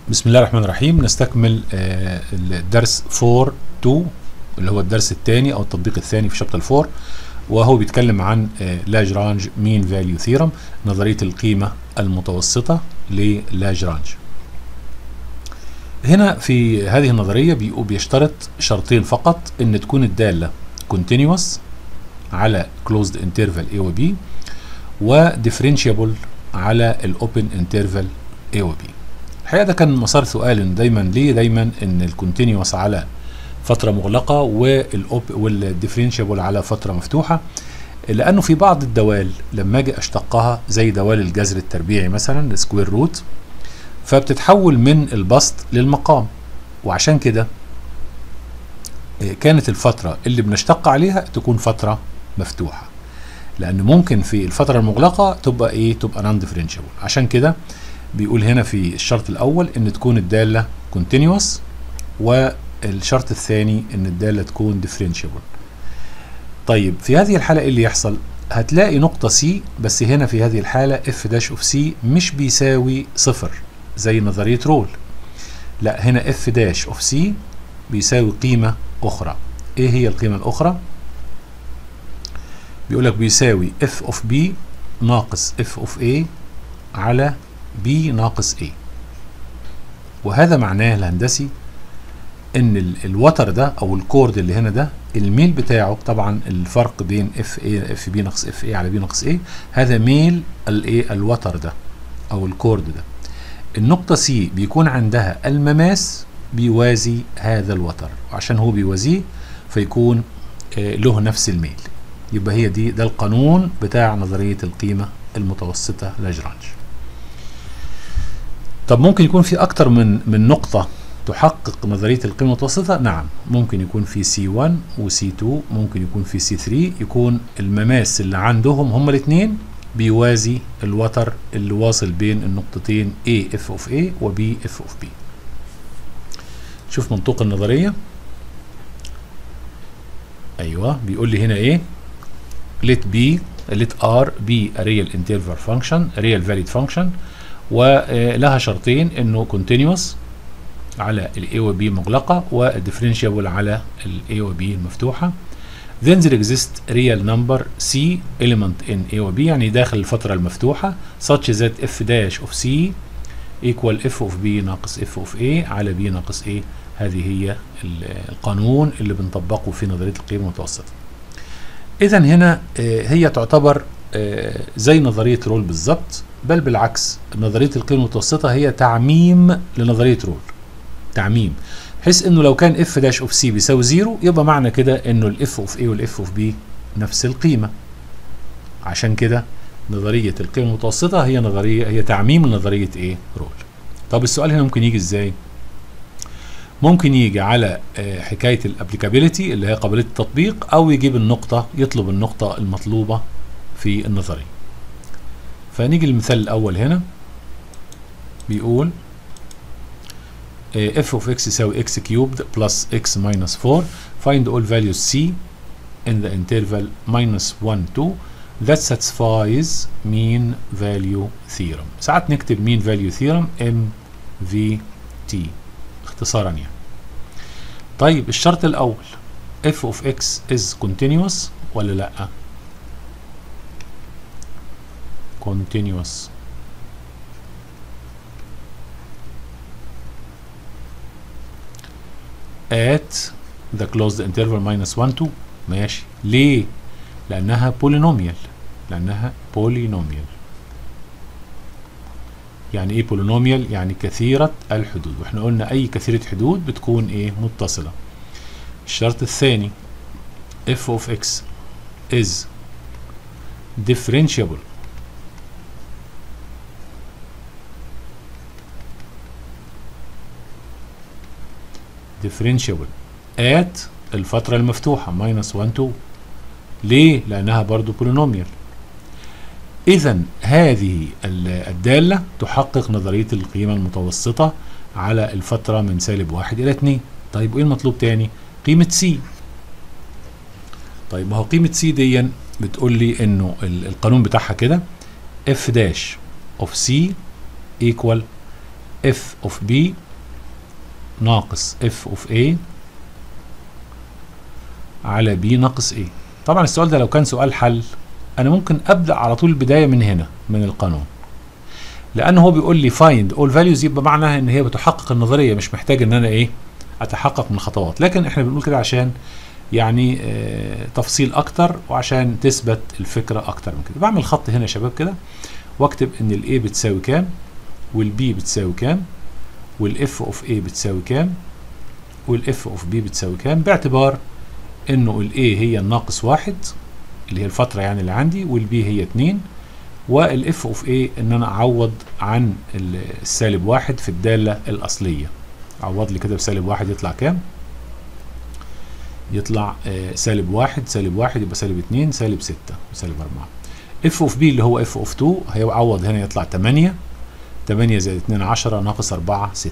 بسم الله الرحمن الرحيم نستكمل آه، الدرس 4 2 اللي هو الدرس الثاني او التطبيق الثاني في شابتر 4 وهو بيتكلم عن لاجرانج مين فاليو ثيرم نظريه القيمه المتوسطه للاجرانج هنا في هذه النظريه بيقو- بيشترط شرطين فقط ان تكون الداله continuous على closed interval A و B وديفرنشيبل على الاوبن انترفال A و B الحقيقه ده كان مسار سؤال دايما ليه دايما ان الكونتينيوس على فتره مغلقه والاوب والديفرنشيبل على فتره مفتوحه لانه في بعض الدوال لما اجي اشتقها زي دوال الجذر التربيعي مثلا السكوير روت فبتتحول من البسط للمقام وعشان كده آه، كانت الفتره اللي بنشتق عليها تكون فتره مفتوحه لان ممكن في الفتره المغلقه تبقى ايه تبقى نون ديفرنشيبل عشان كده بيقول هنا في الشرط الاول ان تكون الداله كونتينيوس والشرط الثاني ان الداله تكون ديفرنشيبل طيب في هذه الحاله ايه اللي يحصل هتلاقي نقطة سي بس هنا في هذه الحالة اف داش اوف سي مش بيساوي صفر زي نظرية رول لا هنا اف داش اوف سي بيساوي قيمة أخرى ايه هي القيمة الأخرى؟ بيقول لك بيساوي اف اوف بي ناقص اف اوف اي على بي ناقص A وهذا معناه الهندسي ان ال- الوتر ده او الكورد اللي هنا ده الميل بتاعه طبعا الفرق بين اف اي اف بي ناقص اف اي على بي ناقص اي هذا ميل الايه الوتر ده او الكورد ده النقطة سي بيكون عندها المماس بيوازي هذا الوتر وعشان هو بيوازيه فيكون آه، له نفس الميل يبقى هي دي ده القانون بتاع نظرية القيمة المتوسطة لاجرانج طب ممكن يكون في اكتر من من نقطة تحقق نظرية القيمة المتوسطة نعم ممكن يكون في سي 1 وسي 2 ممكن يكون في سي 3 يكون المماس اللي عندهم هما الاثنين بيوازي الوتر اللي واصل بين النقطتين A F of A و B F of B شوف منطوق النظرية ايوه بيقول لي هنا ايه let B let R be a real interval function a real valid function ولها شرطين انه continuous على ال A و B مغلقة و differentiable على ال A و B المفتوحة then there exists real number C element in A و B يعني داخل الفترة المفتوحة such that f dash of C equal f of B ناقص f of A على B ناقص A هذه هي ال- القانون اللي بنطبقه في نظرية القيمة المتوسطة اذا هنا آه، هي تعتبر آه، زي نظريه رول بالظبط بل بالعكس نظريه القيمه المتوسطه هي تعميم لنظريه رول تعميم بحيث انه لو كان اف داش اوف سي بيساوي زيرو يبقى معنى كده انه الاف اوف اي والاف اوف بي نفس القيمه عشان كده نظريه القيمه المتوسطه هي نظريه هي تعميم لنظريه ايه رول طب السؤال هنا ممكن يجي ازاي ممكن يجي على آه، حكايه الابليكابيلتي اللي هي قابليه التطبيق او يجيب النقطه يطلب النقطه المطلوبه في النظريه فنيجي للمثال الاول هنا بيقول آه، f of x يساوي x cubed plus x minus 4 find all values c in the interval minus 1 2 that satisfies mean value theorem ساعات نكتب mean value theorem MVT اختصارا يعني طيب الشرط الاول f of x is continuous ولا لا continuous at the closed interval minus 1 2 ماشي ليه لانها بولينوميال لانها بولينوميال يعني ايه بولينوميال يعني كثيرة الحدود واحنا قلنا اي كثيرة حدود بتكون ايه متصلة الشرط الثاني f of x is differentiable differentiable at الفترة المفتوحة minus 1 2 ليه؟ لأنها برضو بولينوميال إذا هذه ال- الدالة تحقق نظرية القيمة المتوسطة على الفترة من سالب واحد إلى اتنين طيب وإيه المطلوب تاني؟ قيمة سي طيب ما هو قيمة سي دي بتقول لي إنه ال- القانون بتاعها كده اف داش اوف سي equal اف اوف بي ناقص اف اوف A على بي ناقص A طبعا السؤال ده لو كان سؤال حل انا ممكن ابدا على طول البدايه من هنا من القانون لان هو بيقول لي find all values يبقى معناها ان هي بتحقق النظريه مش محتاج ان انا ايه اتحقق من الخطوات لكن احنا بنقول كده عشان يعني آه تفصيل اكتر وعشان تثبت الفكره اكتر من كده بعمل خط هنا يا شباب كده واكتب ان الاي بتساوي كام والبي بتساوي كام والاف اوف A بتساوي كام والاف اوف B بتساوي كام باعتبار انه الاي هي الناقص واحد اللي هي الفترة يعني اللي عندي والبي هي اتنين والاف اوف A ان انا اعوض عن السالب واحد في الدالة الاصلية عوض لي كده بسالب واحد يطلع كام يطلع آه سالب واحد سالب واحد يبقى سالب اتنين سالب ستة سالب اربعة اف اوف بي اللي هو اف اوف 2 هيعوض هنا يطلع 8 8 زائد 2 10 ناقص 4 6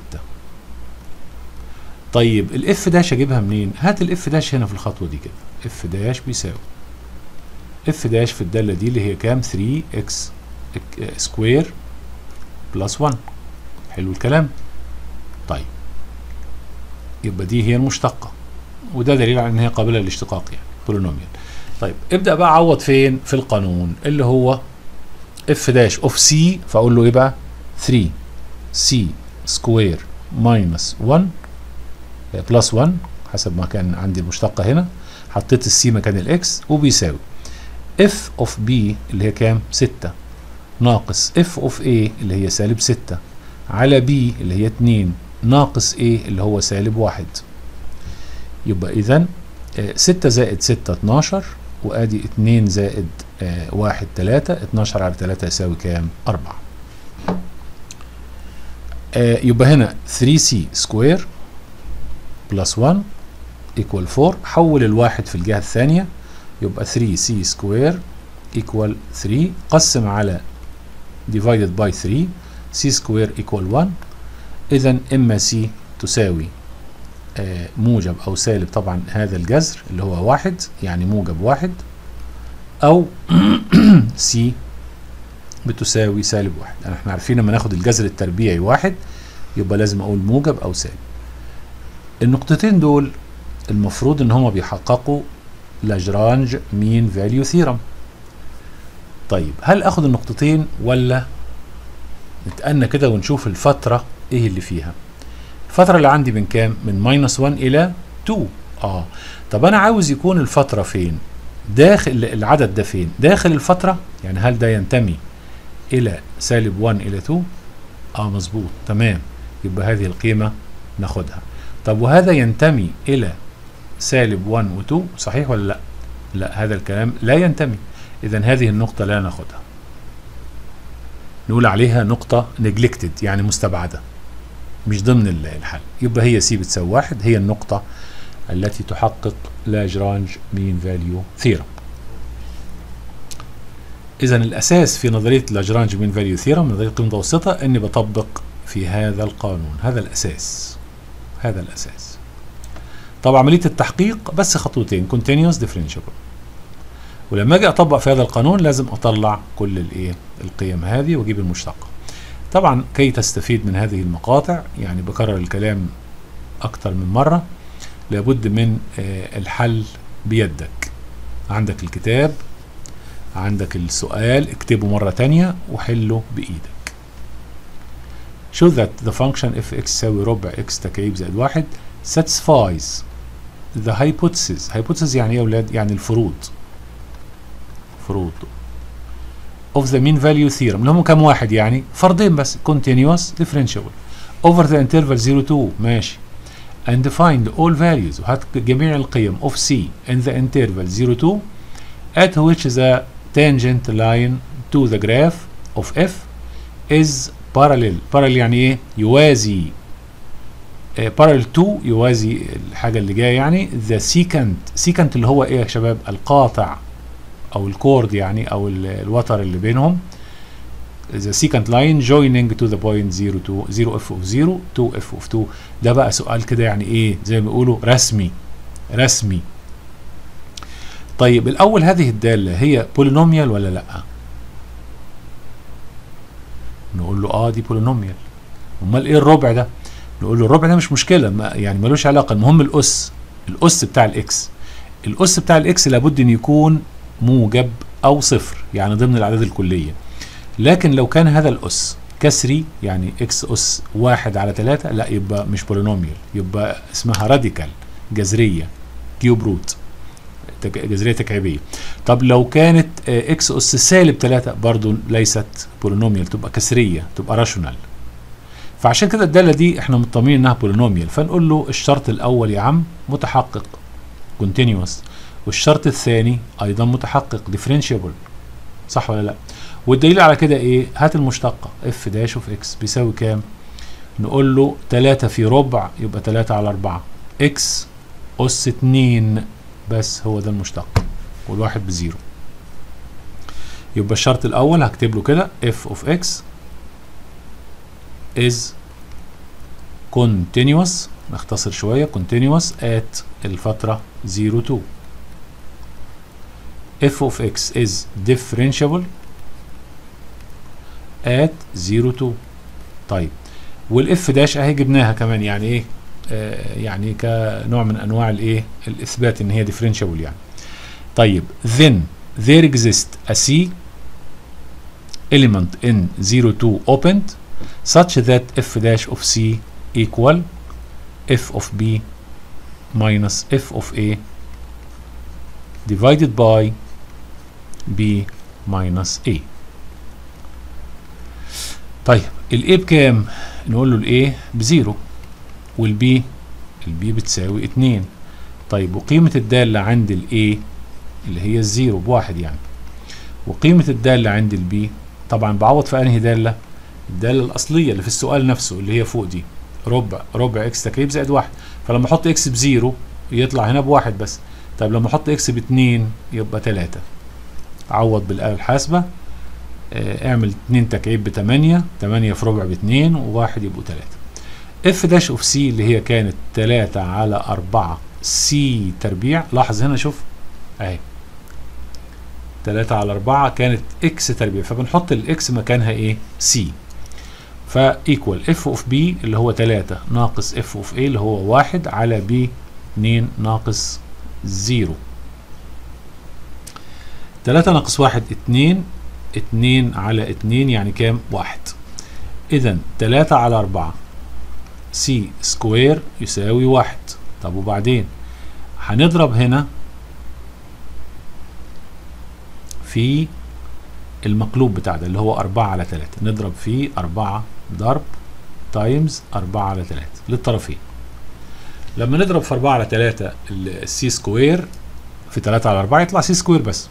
طيب الاف داش اجيبها منين هات الاف داش هنا في الخطوه دي كده اف داش بيساوي اف داش في الداله دي اللي هي كام 3 اكس سكوير بلس 1 حلو الكلام طيب يبقى دي هي المشتقه وده دليل على ان هي قابله للاشتقاق يعني بولينوميال طيب ابدا بقى عوض فين في القانون اللي هو اف داش اوف سي فاقول له ايه بقى 3 سي سكوير ماينس 1 بلس 1 حسب ما كان عندي المشتقه هنا حطيت السي مكان الاكس وبيساوي اف اوف بي اللي هي كام 6 ناقص اف اوف اي اللي هي سالب 6 على بي اللي هي 2 ناقص اي اللي هو سالب 1 يبقى اذا 6 زائد 6 12 وادي 2 زائد 1 3 12 على 3 يساوي كام 4 آه يبقى هنا 3c سكوير بلس 1 ايكوال 4 حول الواحد في الجهة الثانية يبقى 3c سكوير ايكوال 3 قسم على divided by 3 c سكوير ايكوال 1 اذا اما c تساوي آه موجب او سالب طبعا هذا الجذر اللي هو واحد يعني موجب واحد او c بتساوي سالب واحد يعني احنا عارفين لما ناخد الجذر التربيعي واحد يبقى لازم اقول موجب او سالب النقطتين دول المفروض ان هما بيحققوا لاجرانج مين فاليو ثيرم طيب هل اخد النقطتين ولا نتأنى كده ونشوف الفترة ايه اللي فيها الفترة اللي عندي من كام من ماينس 1 الى 2 اه طب انا عاوز يكون الفترة فين داخل العدد ده فين داخل الفترة يعني هل ده ينتمي الى سالب 1 الى 2 اه مظبوط تمام يبقى هذه القيمة ناخدها طب وهذا ينتمي الى سالب 1 و 2 صحيح ولا لا لا هذا الكلام لا ينتمي اذا هذه النقطة لا ناخدها نقول عليها نقطة neglected يعني مستبعدة مش ضمن الحل يبقى هي سي بتساوي واحد هي النقطة التي تحقق لاجرانج مين فاليو ثيرم اذا الاساس في نظريه لاجرانج مين فاليو ثيرم نظريه القيمه المتوسطه اني بطبق في هذا القانون هذا الاساس هذا الاساس طبعا عمليه التحقيق بس خطوتين continuous differentiable ولما اجي اطبق في هذا القانون لازم اطلع كل الايه القيم هذه واجيب المشتقه طبعا كي تستفيد من هذه المقاطع يعني بكرر الكلام اكتر من مره لابد من الحل بيدك عندك الكتاب عندك السؤال اكتبه مرة تانية وحله بإيدك show that the function f x تساوي ربع x تكعيب زائد واحد satisfies the hypothesis hypothesis يعني ايه يا ولاد يعني الفروض فروض of the mean value theorem اللي هم كام واحد يعني فرضين بس continuous differentiable over the interval 0 2 ماشي and find all values وهات جميع القيم of c in the interval 0 2 at which the tangent line to the graph of f is parallel parallel يعني ايه يوازي uh, parallel to يوازي الحاجة اللي جاية يعني the secant secant اللي هو ايه يا شباب القاطع او الكورد يعني او الوتر اللي بينهم the secant line joining to the point 0 to 0 f of 0 2 f of 2 ده بقى سؤال كده يعني ايه زي ما بيقولوا رسمي رسمي طيب الاول هذه الداله هي بولينوميال ولا لا نقول له اه دي بولينوميال امال ايه الربع ده نقول له الربع ده مش مشكله ما يعني ملوش علاقه المهم الاس الاس بتاع الاكس الاس بتاع الاكس لابد ان يكون موجب او صفر يعني ضمن الاعداد الكليه لكن لو كان هذا الاس كسري يعني اكس اس واحد على ثلاثة لا يبقى مش بولينوميال يبقى اسمها راديكال جذريه كيوب روت تك- جذريه تكعيبيه طب لو كانت آه، اكس اس سالب 3 برضو ليست بولينوميال تبقى كسريه تبقى راشونال فعشان كده الداله دي احنا مطمئنين انها بولينوميال فنقول له الشرط الاول يا عم متحقق كونتينيوس والشرط الثاني ايضا متحقق ديفرنشيبل صح ولا لا والدليل على كده ايه هات المشتقه اف داش اوف اكس بيساوي كام نقول له 3 في ربع يبقى 3 على 4 اكس اس 2 بس هو ده المشتق والواحد بزيرو يبقى الشرط الاول هكتب له كده f of x is continuous نختصر شوية continuous at الفترة 0 2 f of x is differentiable at 0 2 طيب والاف داش اهي جبناها كمان يعني ايه آه يعني كنوع من انواع الايه الاثبات ان هي differentiable يعني طيب then there exists a c element in 0 2 opened such that f dash of c equal f of b minus f of a divided by b minus a طيب الاي بكام نقول له الاي بزيرو والبي البي بتساوي اتنين طيب وقيمة الدالة عند الاي اللي هي الزيرو بواحد يعني وقيمة الدالة عند البي طبعا بعوض في انهي دالة الدالة الأصلية اللي في السؤال نفسه اللي هي فوق دي ربع ربع اكس تكعيب زائد واحد فلما احط اكس بزيرو يطلع هنا بواحد بس طيب لما احط اكس باتنين يبقى تلاتة عوض بالآلة الحاسبة اه اعمل اتنين تكعيب بتمانية تمانية في ربع باتنين وواحد يبقوا تلاتة اف داش اوف سي اللي هي كانت تلاتة على أربعة سي تربيع لاحظ هنا شوف اهي تلاتة على أربعة كانت اكس تربيع فبنحط الاكس مكانها ايه سي فايكوال اف اوف بي اللي هو 3 ناقص اف اوف اي اللي هو 1 على بي 2 ناقص 0 3 ناقص 1 2 2 على 2 يعني كام 1 اذا 3 على 4 سي سكوير يساوي 1 طب وبعدين هنضرب هنا في المقلوب بتاع ده اللي هو 4 على 3 نضرب فيه 4 ضرب تايمز 4 على 3 للطرفين لما نضرب في 4 على 3 السي سكوير في 3 على 4 يطلع سي سكوير بس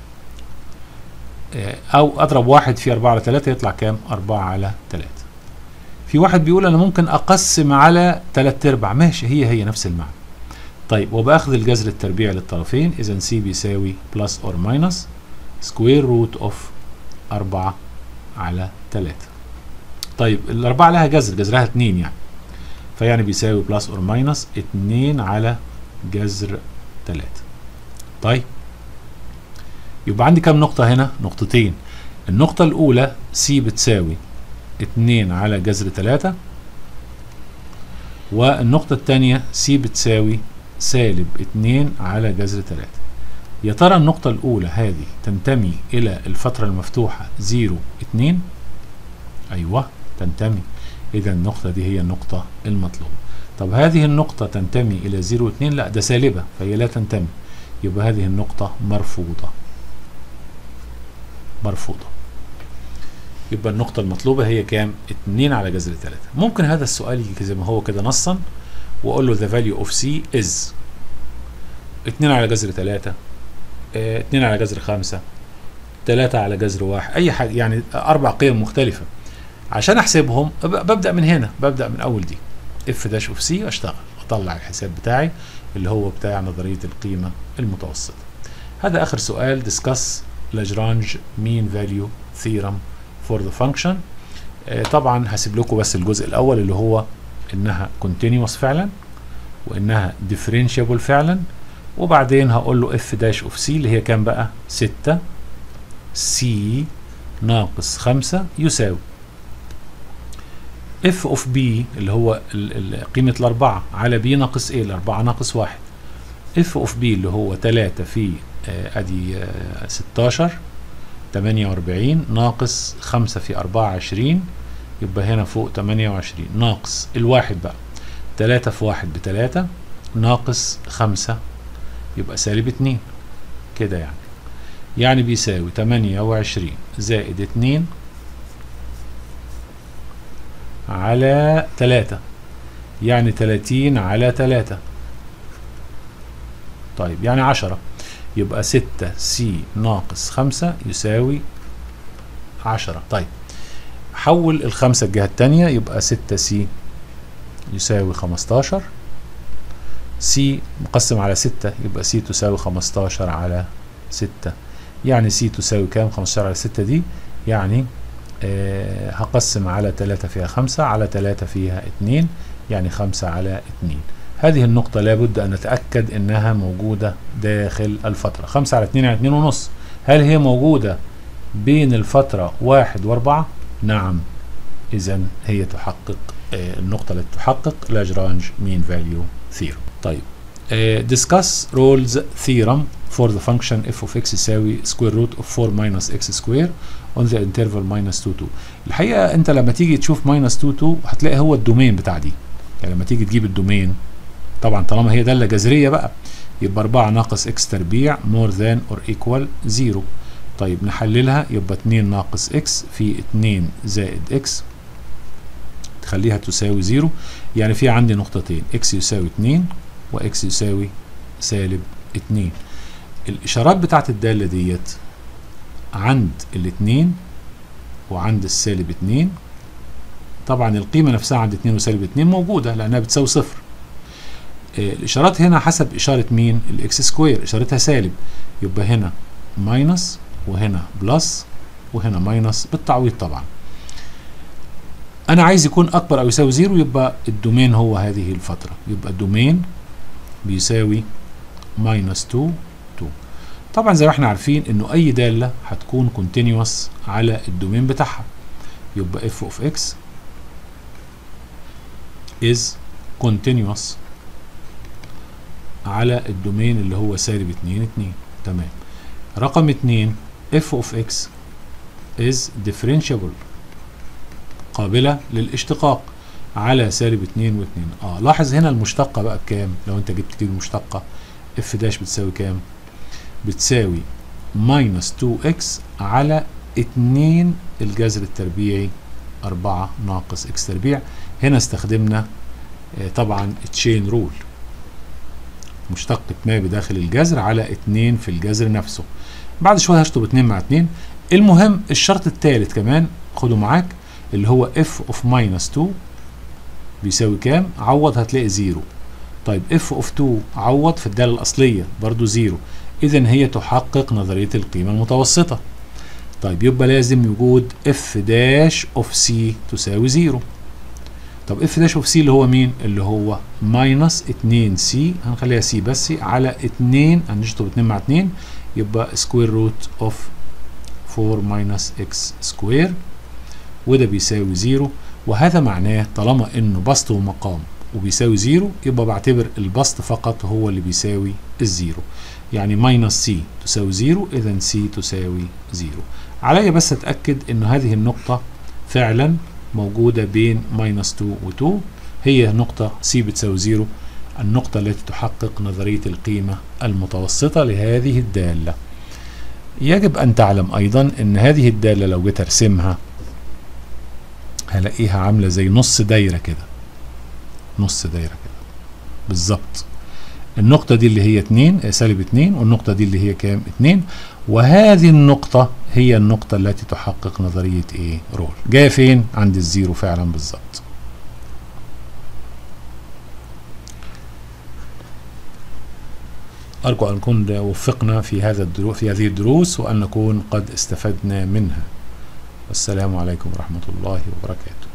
او اضرب واحد في 4 على 3 يطلع كام 4 على 3 في واحد بيقول انا ممكن اقسم على 3 ارباع ماشي هي هي نفس المعنى طيب وباخذ الجذر التربيعي للطرفين اذا سي بيساوي بلس اور ماينس سكوير روت اوف 4 على 3 طيب الأربعة لها جذر جذرها 2 يعني فيعني بيساوي بلس اور ماينس 2 على جذر 3 طيب يبقى عندي كام نقطة هنا؟ نقطتين النقطة الأولى سي بتساوي 2 على جذر 3 والنقطة الثانية سي بتساوي سالب 2 على جذر 3 يا ترى النقطة الأولى هذه تنتمي إلى الفترة المفتوحة 0 2 أيوه تنتمي إذا النقطة دي هي النقطة المطلوبة طب هذه النقطة تنتمي إلى 0 2 لا ده سالبة فهي لا تنتمي يبقى هذه النقطة مرفوضة مرفوضة يبقى النقطة المطلوبة هي كام؟ 2 على جذر 3 ممكن هذا السؤال يجي زي ما هو كده نصا وأقول له the value of c is 2 على جذر 3 2 على جذر 5 3 على جذر 1 اي حاجه يعني اربع قيم مختلفه عشان احسبهم ببدا من هنا ببدا من اول دي اف داش اوف سي واشتغل اطلع الحساب بتاعي اللي هو بتاع نظريه القيمه المتوسطه هذا اخر سؤال discuss لاجرانج mean value theorem for the function آه طبعا هسيب لكم بس الجزء الاول اللي هو انها continuous فعلا وانها differentiable فعلا وبعدين هقول له اف داش اوف سي اللي هي كام بقى 6 سي ناقص 5 يساوي اف اوف بي اللي هو ال- ال- قيمة الأربعة على بي ناقص ايه الأربعة ناقص واحد اف اوف بي اللي هو تلاتة في آه، ادي آه، ستاشر تمانية وأربعين ناقص خمسة في أربعة عشرين يبقى هنا فوق تمانية وعشرين ناقص الواحد بقى تلاتة في واحد بتلاتة ناقص خمسة يبقى سالب اتنين كده يعني يعني بيساوي تمانية وعشرين زائد اتنين على تلاتة يعني تلاتين على تلاتة طيب يعني عشرة يبقى ستة سي ناقص خمسة يساوي عشرة طيب حول الخمسة الجهة التانية يبقى ستة سي يساوي خمستاشر سي مقسم على ستة يبقى سي تساوي خمستاشر على ستة يعني سي تساوي كام خمستاشر على ستة دي يعني آه هقسم على تلاتة فيها خمسة على تلاتة فيها اتنين يعني خمسة على اتنين هذه النقطة لابد أن نتأكد أنها موجودة داخل الفترة خمسة على اتنين على اتنين ونص هل هي موجودة بين الفترة واحد واربعة نعم إذا هي تحقق آه النقطة التي تحقق لاجرانج مين فاليو ثيرم طيب آه discuss Rolle's theorem for the function f of x يساوي square root of 4 minus x square on the interval minus 2 2 الحقيقة أنت لما تيجي تشوف minus 2 2 هتلاقي هو الدومين بتاع دي يعني لما تيجي تجيب الدومين طبعا طالما هي دالة جذرية بقى يبقى 4 ناقص x تربيع more than or equal 0 طيب نحللها يبقى 2 ناقص x في 2 زائد x تخليها تساوي 0 يعني في عندي نقطتين x يساوي 2 وx يساوي سالب 2 الإشارات بتاعت الدالة ديت عند الاتنين وعند السالب 2 طبعا القيمة نفسها عند 2 وسالب 2 موجودة لأنها بتساوي صفر الاشارات هنا حسب اشاره مين الاكس سكوير اشارتها سالب يبقى هنا ماينس وهنا بلس وهنا ماينس بالتعويض طبعا انا عايز يكون اكبر او يساوي زيرو يبقى الدومين هو هذه الفتره يبقى الدومين بيساوي ماينس 2 2 طبعا زي ما احنا عارفين انه اي داله هتكون كونتينوس على الدومين بتاعها يبقى f of x is continuous على الدومين اللي هو سالب 2 2 تمام رقم 2 f of x is differentiable قابلة للاشتقاق على سالب 2 و2 اه لاحظ هنا المشتقة بقى بكام لو انت جبت دي المشتقة f داش بتساوي كام بتساوي ماينس 2x على 2 الجذر التربيعي 4 ناقص x تربيع هنا استخدمنا آه طبعا تشين رول مشتقة ما بداخل الجذر على 2 في الجذر نفسه بعد شوية هشطب 2 مع 2 المهم الشرط الثالث كمان خده معاك اللي هو f of minus 2 بيساوي كام عوض هتلاقي 0 طيب f of 2 عوض في الدالة الأصلية برضو 0 إذا هي تحقق نظرية القيمة المتوسطة طيب يبقى لازم وجود f داش of c تساوي 0 طب اف داش اوف سي اللي هو مين؟ اللي هو ماينس 2 سي هنخليها سي بس على 2 هنشطب 2 مع 2 يبقى سكوير روت اوف 4 ماينس اكس سكوير وده بيساوي 0 وهذا معناه طالما انه بسط ومقام وبيساوي 0 يبقى بعتبر البسط فقط هو اللي بيساوي الزيرو يعني ماينس سي تساوي 0 اذا سي تساوي 0 عليا بس اتاكد ان هذه النقطه فعلا موجودة بين ماينس 2 و 2 هي نقطة C بتساوي 0 النقطة التي تحقق نظرية القيمة المتوسطة لهذه الدالة يجب أن تعلم أيضا أن هذه الدالة لو جيت أرسمها هلاقيها عاملة زي نص دايرة كده نص دايرة كده بالظبط النقطة دي اللي هي 2 سالب 2 والنقطة دي اللي هي كام 2 وهذه النقطة هي النقطة التي تحقق نظرية ايه رول جاية فين عند الزيرو فعلا بالظبط أرجو أن نكون وفقنا في هذا الدروس في هذه الدروس وأن نكون قد استفدنا منها والسلام عليكم ورحمة الله وبركاته